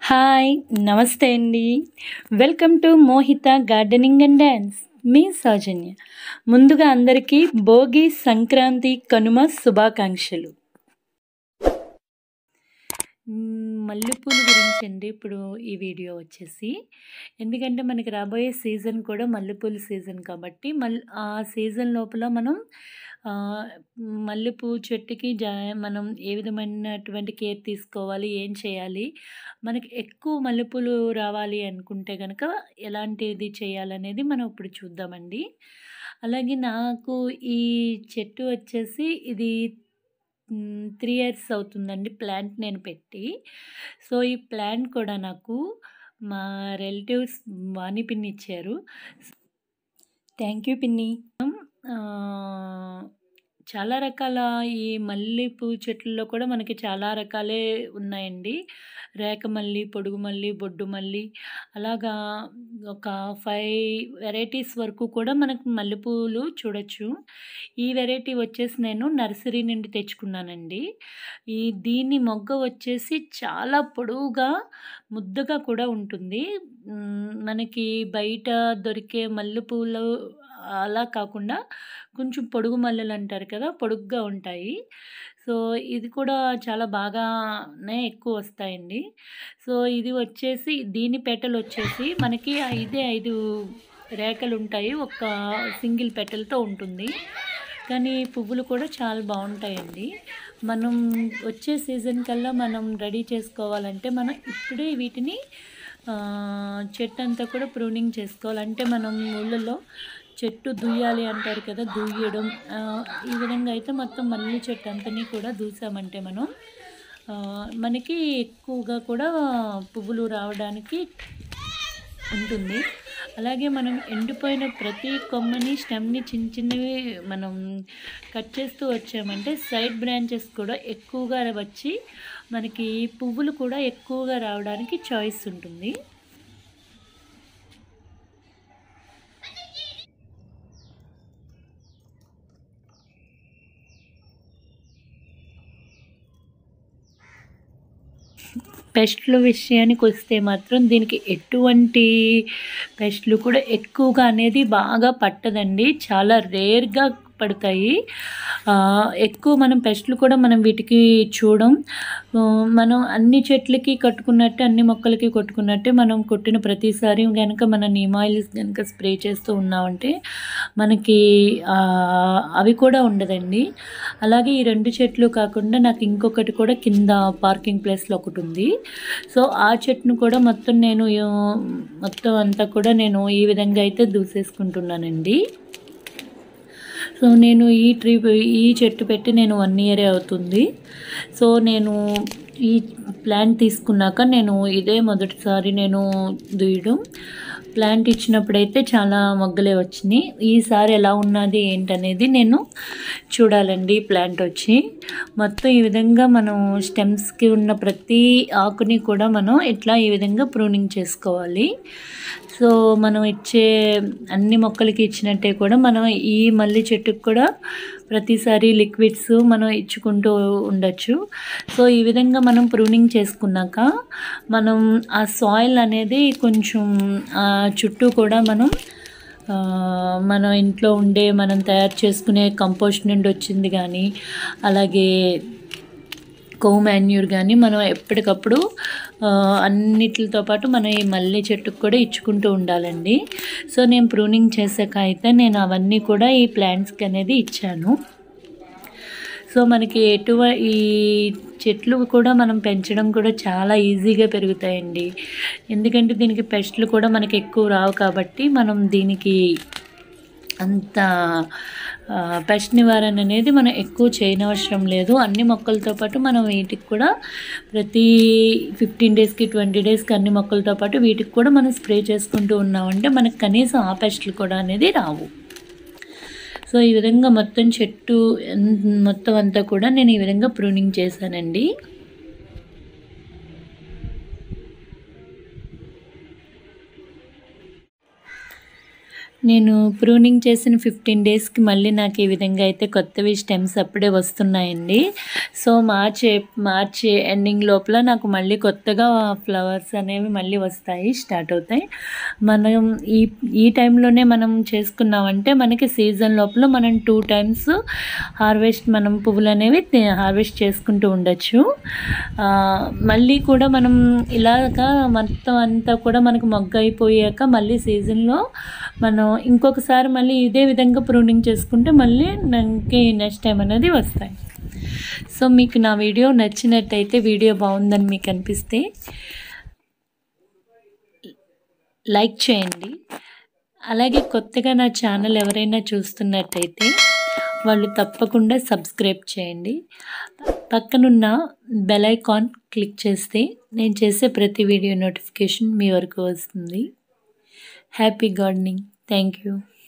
hi నమస్తే అండి welcome to Mohita gardening and dance మీ సౌజన్య ముందుగా అందరికీ భోగి సంక్రాంతి కనుమ శుభాకాంక్షలు మ్మ్, మల్లెపూలు గురించి అండి ఇప్పుడు ఈ వీడియో వచ్చేసి ఎందుకంటే మనకి రాబోయే సీజన్ కూడా మల్లెపూల సీజన్ కాబట్టి మల్ ఆ సీజన్ లోపల మనం ఆ, మల్లెపూ చెట్టుకి జా మనం ఏ విధమైనటువంటి కేర్ తీసుకోవాలి ఏం చేయాలి మనకి ఎక్కువ మల్లెపూలు రావాలి అనుకుంటే కనుక ఎలాంటిది చేయాలనేది మనం ఇప్పుడు చూద్దామండి అలాగే నాకు ఈ చెట్టు వచ్చేసి ఇది త్రీ ఇయర్స్ అవుతుందండి ప్లాంట్ నేను పెట్టి సో ఈ ప్లాంట్ కూడా నాకు మా రిలేటివ్స్ వాణి పిన్ని ఇచ్చారు థ్యాంక్ యూ పిన్ని ఆ, చాలా రకాల ఈ మల్లెపూ చెట్లలో కూడా మనకి చాలా రకాలే ఉన్నాయండి రేక మల్లి పొడుగు మల్లి బొడ్డు మల్లి అలాగా ఒక ఫైవ్ వెరైటీస్ వరకు కూడా మనకు మల్లెపూలు చూడొచ్చు ఈ వెరైటీ వచ్చేసి నేను నర్సరీ నుండి తెచ్చుకున్నానండి ఈ దీని మొగ్గ వచ్చేసి చాలా పొడవుగా ముద్దగా కూడా ఉంటుంది మ్, మనకి బయట దొరికే మల్లెపూలు అలా కాకుండా కొంచెం పొడుగు మల్లెలు అంటారు కదా పొడుగ్గా ఉంటాయి సో ఇది కూడా చాలా బాగానే ఎక్కువ వస్తాయండి సో ఇది వచ్చేసి దీని పెటలు వచ్చేసి మనకి ఐదే ఐదు రేఖలు ఉంటాయి ఒక సింగిల్ పెటల్తో ఉంటుంది కానీ పువ్వులు కూడా చాలా బాగుంటాయండి మనం వచ్చే సీజన్ కల్లా మనం రెడీ చేసుకోవాలంటే మనం ఇప్పుడే వీటిని ఆ, చెట్టు అంతా కూడా ప్రూనింగ్ చేసుకోవాలి అంటే మనం ఊళ్ళలో చెట్టు దుయ్యాలి అంటారు కదా దుయ్యడం ఆ, ఈ విధంగా అయితే మొత్తం మల్లి చెట్టు అంతని కూడా దూసామంటే మనం ఆ, మనకి ఎక్కువగా కూడా పువ్వులు రావడానికి ఉంటుంది అలాగే మనం ఎండిపోయిన ప్రతి కొమ్మని స్టెమ్ని చిన్న చిన్నవి మనం కట్ చేస్తూ వచ్చామంటే సైడ్ బ్రాంచెస్ కూడా ఎక్కువగా వచ్చి మనకి పువ్వులు కూడా ఎక్కువగా రావడానికి చాయిస్ ఉంటుంది పెస్ట్ల విషయానికి వస్తే మాత్రం దీనికి ఎటువంటి పెస్ట్లు కూడా ఎక్కువగా అనేది బాగా పట్టదండి చాలా రేర్గా పడతాయి ఆ, ఎక్కువ మనం పెస్ట్లు కూడా మనం వీటికి చూడం ఆ, మనం అన్ని చెట్లకి కట్టుకున్నట్టే అన్ని మొక్కలకి కొట్టుకున్నట్టే మనం కొట్టిన ప్రతిసారి కనుక మన నీమాయిల్స్ కనుక స్ప్రే చేస్తూ ఉన్నామంటే మనకి ఆ, అవి కూడా ఉండదండి అలాగే ఈ రెండు చెట్లు కాకుండా నాకు ఇంకొకటి కూడా కింద పార్కింగ్ ప్లేస్లో ఒకటి ఉంది సో ఆ చెట్టును కూడా మొత్తం నేను ఆ, మొత్తం అంతా కూడా నేను ఈ విధంగా అయితే దూసేసుకుంటున్నానండి సో నేను ఈ ట్రీ ఈ చెట్టు పెట్టి నేను వన్ ఇయరే అవుతుంది సో నేను ఈ ప్లాంట్ తీసుకున్నాక నేను ఇదే మొదటిసారి నేను దుయ్యడం ప్లాంట్ ఇచ్చినప్పుడైతే చాలా మొగ్గలే వచ్చినాయి ఈసారి ఎలా ఉన్నది ఏంటనేది నేను చూడాలండి ఈ ప్లాంట్ వచ్చి మొత్తం ఈ విధంగా మనం స్టెమ్స్కి ఉన్న ప్రతి ఆకుని కూడా మనం ఇట్లా ఈ విధంగా ప్రూనింగ్ చేసుకోవాలి సో మనం ఇచ్చే అన్ని మొక్కలకి ఇచ్చినట్టే కూడా మనం ఈ మల్లి చెట్టుకు కూడా ప్రతిసారి లిక్విడ్స్ మనం ఇచ్చుకుంటూ ఉండొచ్చు సో ఈ విధంగా మనం ప్రూనింగ్ చేసుకున్నాక మనం ఆ సాయిల్ అనేది కొంచెం ఆ చుట్టూ కూడా మనం ఆ, మనం ఇంట్లో ఉండే మనం తయారు చేసుకునే కంపోస్ట్ నుండి వచ్చింది కానీ అలాగే కో మాన్యూర్ కానీ మనం ఎప్పటికప్పుడు ఆ, అన్నిటితో పాటు మనం ఈ మల్లె చెట్టుకు కూడా ఇచ్చుకుంటూ ఉండాలండి సో నేను ప్రూనింగ్ చేసాక అయితే నేను అవన్నీ కూడా ఈ ప్లాంట్స్కి అనేది ఇచ్చాను సో మనకి ఎటువ ఈ చెట్లు కూడా మనం పెంచడం కూడా చాలా ఈజీగా పెరుగుతాయండి ఎందుకంటే దీనికి పెస్ట్లు కూడా మనకి ఎక్కువ రావు కాబట్టి మనం దీనికి అంత ఆ, పెస్ట్ నివారణ అనేది మనం ఎక్కువ చేయనవసరం లేదు అన్ని మొక్కలతో పాటు మనం వీటికి కూడా ప్రతి ఫిఫ్టీన్ డేస్కి ట్వంటీ డేస్కి అన్ని మొక్కలతో పాటు వీటికి కూడా మనం స్ప్రే చేసుకుంటూ ఉన్నామంటే మనకు కనీసం ఆ పెస్ట్లు కూడా అనేది రావు సో ఈ విధంగా మొత్తం చెట్టు ఎన్- మొత్తం అంతా కూడా నేను ఈ విధంగా ప్రూనింగ్ చేశానండి నేను ప్రూనింగ్ చేసిన ఫిఫ్టీన్ డేస్కి మళ్ళీ నాకు ఈ విధంగా అయితే కొత్తవి స్టెమ్స్ అప్పుడే వస్తున్నాయండి సో మార్చ్ ఏప్- మార్చ్ ఎండింగ్ లోపల నాకు మళ్ళీ కొత్తగా ఫ్లవర్స్ అనేవి మళ్ళీ వస్తాయి స్టార్ట్ అవుతాయి మనం ఈ ఈ టైంలోనే మనం చేసుకున్నామంటే మనకి సీజన్ లోపల మనం టూ టైమ్స్ హార్వెస్ట్ మనం పువ్వులు అనేవి హార్వెస్ట్ చేసుకుంటూ ఉండొచ్చు ఆ, మళ్ళీ కూడా మనం ఇలాగా మొత్తం అంతా కూడా మనకు మొగ్గ అయిపోయాక మళ్ళీ సీజన్లో మనం ఇంకొకసారి మళ్ళీ ఇదే విధంగా ప్రూనింగ్ చేసుకుంటే మళ్ళీ మనకి నెక్స్ట్ టైం అనేది వస్తాయి సో మీకు నా వీడియో నచ్చినట్టయితే వీడియో బాగుందని మీకు అనిపిస్తే లైక్ చేయండి అలాగే కొత్తగా నా ఛానల్ ఎవరైనా చూస్తున్నట్టయితే వాళ్ళు తప్పకుండా సబ్స్క్రైబ్ చేయండి పక్కనున్న బెల్ ఐకాన్ క్లిక్ చేస్తే నేను చేసే ప్రతి వీడియో నోటిఫికేషన్ మీ వరకు వస్తుంది హ్యాపీ గార్డెనింగ్ థ్యాంక్ యూ